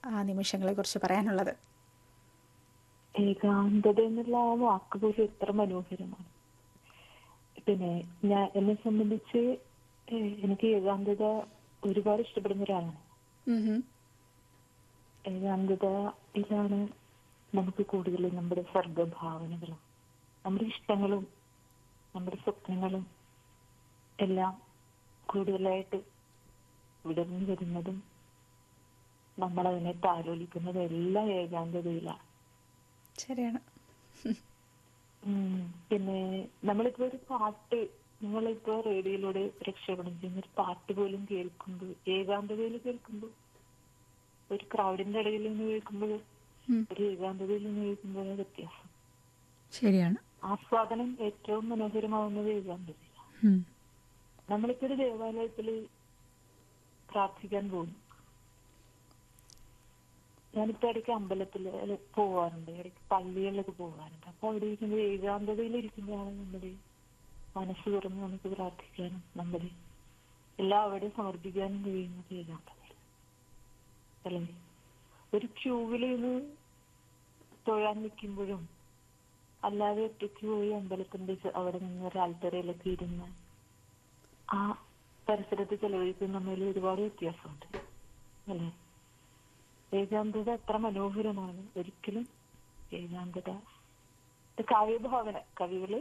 ആ നിമിഷങ്ങളെ കുറിച്ച് പറയാനുള്ളത് ഏകാന്തത എന്നുള്ള ആ വാക്ക് പോലും എത്ര മനോഹരമാണ് പിന്നെ ഞാൻ എന്നെ സംബന്ധിച്ച് ഏഹ്, എനിക്ക് ഏകാന്തത ഒരുപാട് ഇഷ്ടപ്പെടുന്ന ഒരാളാണ് ഉം ഹും. ഏകാന്തതയിലാണ് നമുക്ക് കൂടുതൽ നമ്മുടെ സർഗഭാവനകളും നമ്മുടെ ഇഷ്ടങ്ങളും നമ്മുടെ സ്വപ്നങ്ങളും എല്ലാം കൂടുതലായിട്ട് വിടർന്നു വരുന്നതും നമ്മളതിനെ താലോലിക്കുന്നതും എല്ലാം ഏകാന്തതയിലാണ് ശരിയാണ് ഉം. പിന്നെ നമ്മളിപ്പോ ഒരു പാട്ട് നിങ്ങളിപ്പോ റേഡിയോയിലൂടെ രക്ഷപ്പെടും ചെയ്യുന്ന ഒരു പാട്ട് പോലും കേൾക്കുമ്പോൾ ഏകാന്തതയിൽ കേൾക്കുമ്പോൾ ഒരു ക്രൗഡിന്റെ ഇടയിൽ നിന്ന് കേൾക്കുമ്പോൾ ഉം. ഒരു ഏകാന്തതയിൽ നിന്ന് കേൾക്കുമ്പോൾ വ്യത്യാസം ശരിയാണ് ആസ്വാദനം ഏറ്റവും മനോഹരമാവുന്നത് ഏകാന്തതയിലാണ് ഉം. നമ്മളിപ്പോ ഒരു ദേവാലയത്തില് പ്രാർത്ഥിക്കാൻ പോകും ഞാനിപ്പോ ഇടയ്ക്ക് അമ്പലത്തിൽ പോവാറുണ്ട് ഇടയ്ക്ക് പള്ളികളിലൊക്കെ പോകാറുണ്ട് അപ്പൊ അവിടെ ഇരിക്കുമ്പോൾ ഏകാന്തതയിൽ ഇരിക്കുമ്പോഴാണ് നമ്മുടെ മനസ്സ് തുറന്ന് നമുക്ക് പ്രാർത്ഥിക്കാനും നമ്മുടെ എല്ലാം അവിടെ സമർപ്പിക്കാനും കഴിയുന്നത് ഏകാന്തതയിൽ അല്ലേ ഒരു ക്യൂവിൽ നിന്ന് തൊഴാൻ നിൽക്കുമ്പോഴും അല്ലാതെ ഒറ്റയ്ക്ക് പോയി അമ്പലത്തിന്റെ ചെ- അവിടെ നിന്ന് ഒരു ആൽത്തറയിലൊക്കെ ഇരുന്ന് ആ പരിസരത്ത് ചെലവഴിക്കുന്ന തമ്മിൽ ഒരുപാട് വ്യത്യാസമുണ്ട് അല്ലേ ഏകാന്തത എത്ര മനോഹരമാണ് ഒരിക്കലും ഏകാന്തത ഇത് കാവ്യഭാവന കവികള്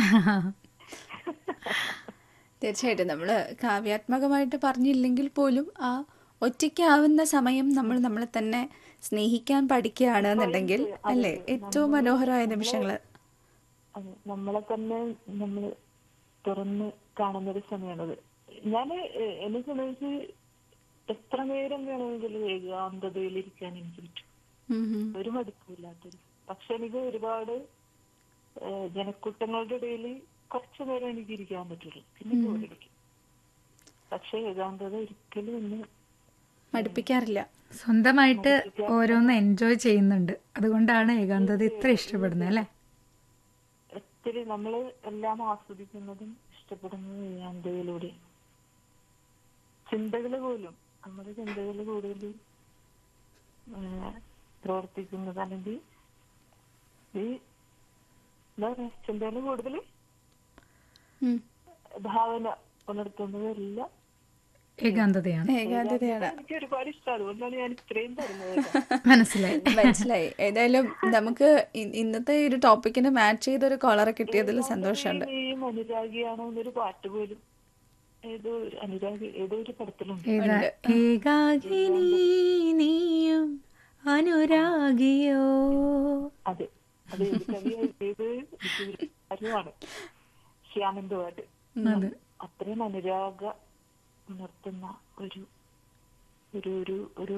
തീർച്ചയായിട്ടും നമ്മൾ കാവ്യാത്മകമായിട്ട് പറഞ്ഞില്ലെങ്കിൽ പോലും ആ ഒറ്റയ്ക്കാവുന്ന സമയം നമ്മൾ നമ്മളെ തന്നെ സ്നേഹിക്കാൻ പഠിക്കുകയാണ് എന്നുണ്ടെങ്കിൽ അല്ലേ ഏറ്റവും മനോഹരമായ നിമിഷങ്ങൾ അത് നമ്മളെ തന്നെ നമ്മൾ തുറന്ന് കാണുന്ന ഒരു സമയമാണത് ഞാൻ എന്നെ സംബന്ധിച്ച് എത്ര നേരം വേണമെങ്കിലും ഏകാന്തതയിൽ ഇരിക്കാൻ എനിക്ക് പറ്റും ഒരു മടുപ്പില്ലാത്തൊരു പക്ഷെ എനിക്ക് ഒരുപാട് ഏഹ്, ജനക്കൂട്ടങ്ങളുടെ ഇടയിൽ കുറച്ചു നേരം എനിക്ക് ഇരിക്കാൻ പറ്റുള്ളൂ പിന്നെ ബോറടിക്കും പക്ഷെ ഏകാന്തത ഒരിക്കലും ഒന്ന് മടുപ്പിക്കാറില്ല സ്വന്തമായിട്ട് ഓരോന്ന് എൻജോയ് ചെയ്യുന്നുണ്ട് അതുകൊണ്ടാണ് ഏകാന്തത ഇത്ര ഇഷ്ടപ്പെടുന്നത് അല്ലേ ഒത്തിരി നമ്മൾ എല്ലാം ആസ്വദിക്കുന്നതും ഇഷ്ടപ്പെടുന്നതും ഏകാന്തതയിലൂടെ ചിന്തകൾ പോലും നമ്മുടെ ചിന്തകൾ കൂടുതൽ പ്രവർത്തിക്കുന്നത് അല്ലെങ്കിൽ ഈ എന്താ പറയാ ചിന്തകൾ കൂടുതൽ ഉം. ഭാവന ഉണർത്തുന്നത് എല്ലാം ഏകാന്തതയാണ് ഏകാന്തതയാണ് എനിക്ക് ഒരുപാട് ഇഷ്ടം അതുകൊണ്ടാണ് ഞാൻ ഇത്രയും പറഞ്ഞത് മനസ്സിലായി മനസ്സിലായി ഏതായാലും നമുക്ക് ഇ- ഇന്നത്തെ ഈ ഒരു ടോപ്പിക്കിന് മാച്ച് ചെയ്ത ഒരു കോളറെ കിട്ടിയതിൽ സന്തോഷമുണ്ട് ഈ അനുരാഗിയാണോ എന്നൊരു പാട്ട് പോലും ഏതോ ഒരു അനുരാഗി ഏതോ ഒരു പടത്തിലുണ്ട് ഏതാ ഏകാകിനി നീയും അനുരാഗിയോ അതെ അത് ഏത് കവി ഏത് കാര്യമാണ് ശ്യാമിന്റെ പാട്ട് അതെ അത്രയും അനുരാഗ ഉണർത്തുന്ന ഒരു ഒരു ഒരു ഒരു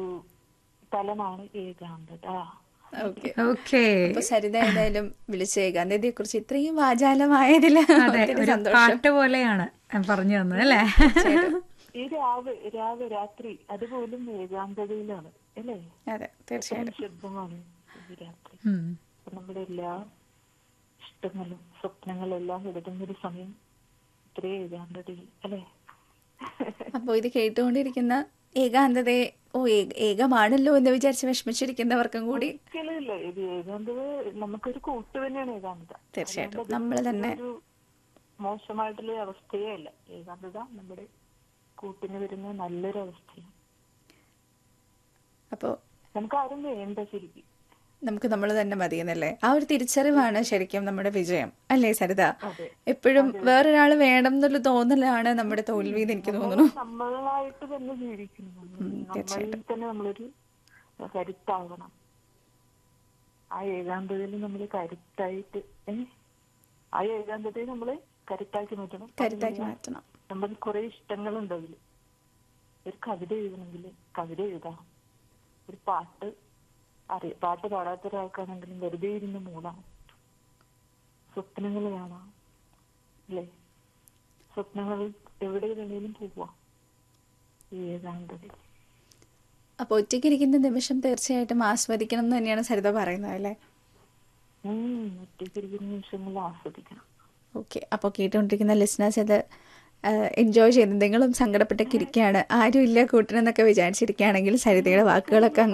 തലമാണ് ഏകാന്തത ഓക്കെ ഓക്കേ അപ്പൊ സരിത ഏതായാലും വിളിച്ച ഏകാന്തതയെ കുറിച്ച് ഇത്രയും വാചാലമായതിൽ അതെ ഒത്തിരി ഒരു സന്തോഷം പാട്ട് പോലെയാണ് പറഞ്ഞു തന്നത് അല്ലേ ഈ രാവ് രാവ് രാത്രി അതുപോലും ഏകാന്തതയിലാണ് അല്ലേ അതെ തീർച്ചയായിട്ടും ശബ്ദമാണ് ഈ രാത്രി ഉം. അപ്പൊ നമ്മുടെ എല്ലാ ഇഷ്ടങ്ങളും സ്വപ്നങ്ങളും എല്ലാം വിടുന്ന ഒരു സമയം ഇത്രയും ഏകാന്തതയിൽ അല്ലേ അപ്പോൾ ഇത് കേട്ടുകൊണ്ടിരിക്കുന്ന ഏകാന്തതയെ ഓ ഏക- ഏകമാണല്ലോ എന്ന് വിചാരിച്ച് വിഷമിച്ചിരിക്കുന്നവർക്കും കൂടി ഒരിക്കലും ഇല്ല ഇത് ഏകാന്തത നമുക്കൊരു കൂട്ട് തന്നെയാണ് ഏകാന്തത തീർച്ചയായിട്ടും. അതുകൊണ്ട് നമ്മള് അത് തന്നെ- ഒരു മോശമായിട്ടുള്ള അവസ്ഥയേ അല്ല ഏകാന്തത നമ്മുടെ കൂട്ടിന് വരുന്ന നല്ലൊരു അവസ്ഥയാണ് അപ്പോൾ നമുക്ക് ആരും വേണ്ട ശരിക്കും നമുക്ക് നമ്മൾ തന്നെ മതിയെന്നല്ലേ ആ ഒരു തിരിച്ചറിവാണ് ശരിക്കും നമ്മുടെ വിജയം അല്ലേ സരിത അതെ എപ്പോഴും വേറൊരാൾ വേണം എന്നുള്ള തോന്നലാണ് നമ്മുടെ തോൽവി എന്ന് എനിക്ക് തോന്നുന്നു നമ്മളായിട്ട് തന്നെ ജീവിക്കുന്നു നമ്മളിൽ തന്നെ നമ്മളൊരു കരുത്താവണം ആ ഏകാന്തതയിൽ നമ്മൾ കരുത്തായിട്ട് ഏ ആ ഏകാന്തതയെ നമ്മള് കരുത്താക്കി മാറ്റണം കരുത്താക്കി മാറ്റണം നമ്മൾ കുറെ ഇഷ്ടങ്ങളുണ്ട് അതില് ഒരു കവിത എഴുതണമെങ്കിൽ കവിത എഴുതാം ഒരു പാട്ട് അറിയ പാട്ട് പാടാത്ത ഒരാൾക്കാണെങ്കിലും വെറുതെ ഇരുന്ന് മൂടാം സ്വപ്നങ്ങൾ കാണാം അല്ലേ സ്വപ്നങ്ങൾ എവിടെ വേണേലും പോവാം ഈ ഏകാന്തതയിൽ അപ്പോൾ ഒറ്റയ്ക്കിരിക്കുന്ന നിമിഷം തീർച്ചയായിട്ടും ആസ്വദിക്കണം എന്ന് തന്നെയാണ് സരിത പറയുന്നത് അല്ലേ ഉം ഒറ്റയ്ക്കിരിക്കുന്ന നിമിഷങ്ങൾ ആസ്വദിക്കണം ഓക്കെ അപ്പോൾ കേട്ടുകൊണ്ടിരിക്കുന്ന ലിസ്ണേഴ്സ് ഇത് എൻജോയ് ചെയ്ത് നിങ്ങളും സങ്കടപ്പെട്ടൊക്കെ ഇരിക്കുകയാണ് ആരും ഇല്ല കൂട്ടിനെന്നൊക്കെ വിചാരിച്ചിരിക്കുകയാണെങ്കിൽ സരിതയുടെ വാക്കുകളൊക്കെ അങ്ങ്